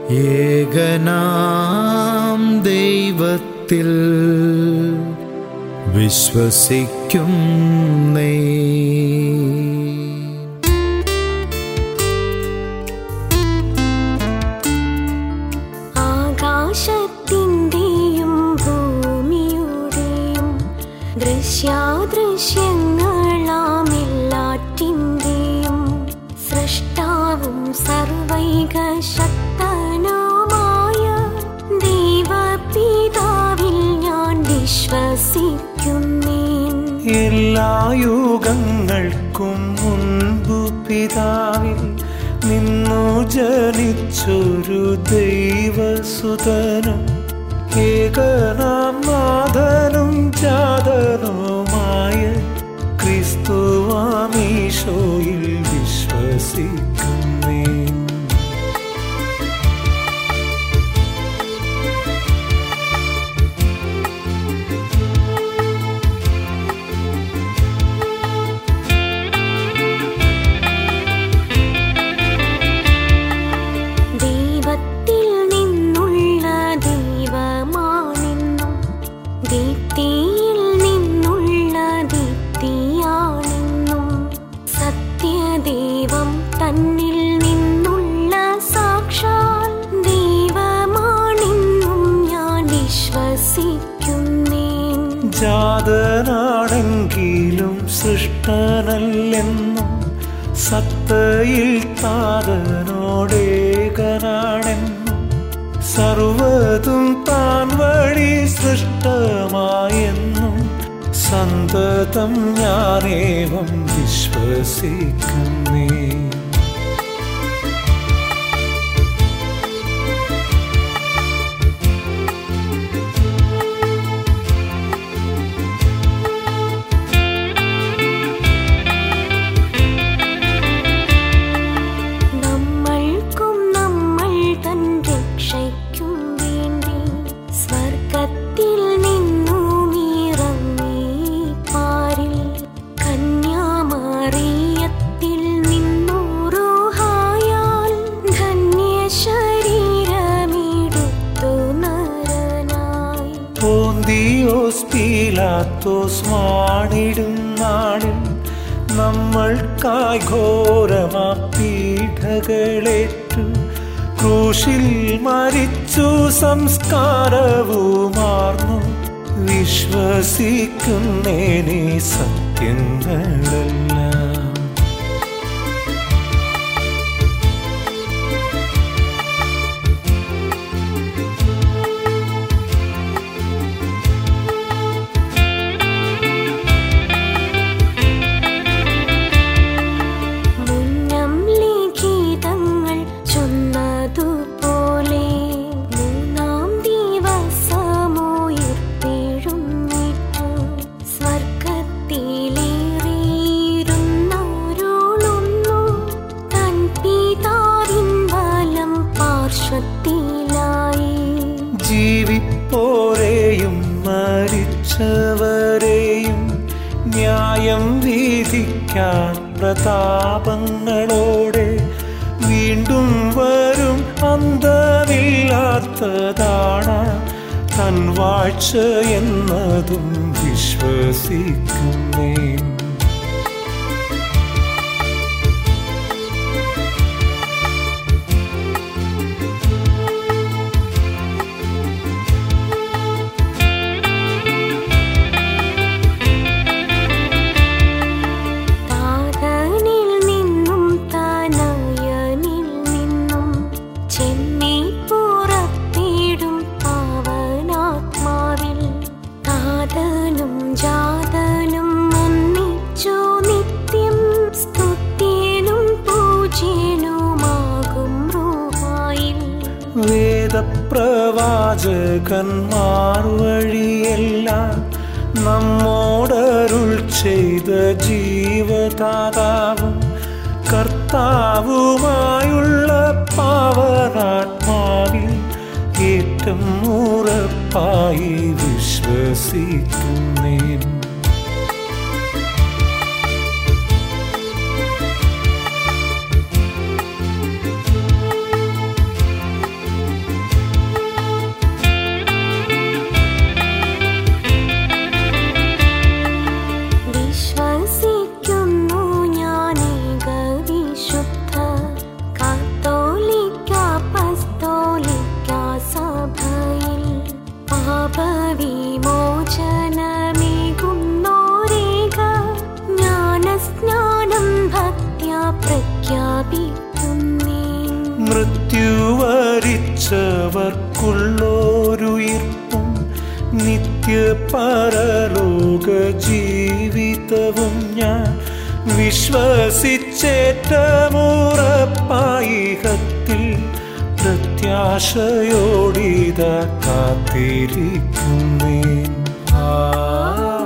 ഏകനാം ദൈവത്തിൽ വിശ്വസിക്കും നീ ആകാശത്തിൻ്റെയും ഭൂമിയുടെയും ദൃശ്യാദൃശ്യങ്ങളാമെല്ലാറ്റിൻ്റെയും സൃഷ്ടാവും സർവൈക ശക്തനുമായ ദൈവപിതാവിൽ ഞാൻ വിശ്വസിക്കുന്നേൻ എല്ലാ യുഗങ്ങൾക്കും മുൻപു പിതാവിൽ നിന്നു ജനിച്ചൊരു ദൈവസുതനും ഏകനാം നാഥനും ജാതനുമായ ക്രിസ്തുവാമീശോയിൽ വിശ്വസിക്കുന്നേ ദൈവത്തിൽ നിന്നുള്ള ദൈവമാണെന്നും ദീപ്തിയിൽ നിന്നുള്ള ദീപ്തിയാണെന്നും സത്യദൈവം തന്നിൽ നിന്നുള്ള സാക്ഷാൽ ദൈവമാണെന്നും ഞാൻ വിശ്വസിക്കുന്നേൻ ജാതനാണെങ്കിലും സൃഷ്ടനല്ലെന്നും സത്തയിൽ താതനോടേകനാണെന്നും സർവതും താൻ വഴി സൃഷ്ടമായെന്നും സന്തതം ഞാനേവം വിശ്വസിക്കുന്നേ നമ്മൾക്കും നമ്മൾ തൻ രക്ഷയ്ക്കും വേണ്ടി സ്വർഗത്തിൽ നിന്നും ഇറങ്ങി പാരിൽ കന്യാമറിയത്തിൽ നിന്നൂറുഹായാൽ ധന്യ ശരീരമിടുത്തു നരനായി പോന്തിയോസ് പീലാത്തോസ് വാണിടും നാളിൽ നമ്മൾക്കായി ഘോരമാ പീഠകളേറ്റു ക്രൂശിൽ മരിച്ചു സംസ്കാരവുമാർന്നു വിശ്വസിക്കുന്നേനീ സത്യങ്ങളെല്ലാം മുന്നം ലിഖിതങ്ങൾ ചൊന്നതുപോലെ മൂന്നാം ദിവസമുയർത്തെഴുന്നേറ്റു സ്വർഗത്തിലേറിയിരുന്നൊരുളുന്നു തൻ പിതാവിൻ വലം പാർശ്വത്തിലായി ജീവിപ്പോരെയും മരിച്ചവരെയും ന്യായം വിധിക്കാൻ പ്രതാപങ്ങളോടെ വീണ്ടും വരും അന്തമില്ലാത്തതാണ് തൻ വാഴ്ച എന്നതും വിശ്വസിക്കുന്നേ താതനിൽ നിന്നും തനയനിൽ നിന്നും ചെമ്മി പുറത്തിടും പാവനാത്മാവിൽ താതനും ജാതനും ഒന്നിച്ചു നിത്യം സ്തുത്യനും പൂജ്യനുമാകും റൂഹായിൽ വേദപ്രവാചകന്മാർ വഴിയെല്ലാം നമ്മോടരുൾ ചെയ്ത ജീവദാതാവും കർത്താവുമായുള്ള പാവനാത്മാവിൽ ഏറ്റം ഉറപ്പായി വിശ്വസിക്കുന്നേൻ മൃത്യുവരിച്ചവർക്കുള്ളോരുയിർപ്പും നിത്യ പരലോക ജീവിതവും ഞാൻ വിശ്വസിച്ചേറ്റമുറപ്പായിഹത്തിൽ പ്രത്യാശയോടിത കാത്തിരിക്കുന്നേൻ ആ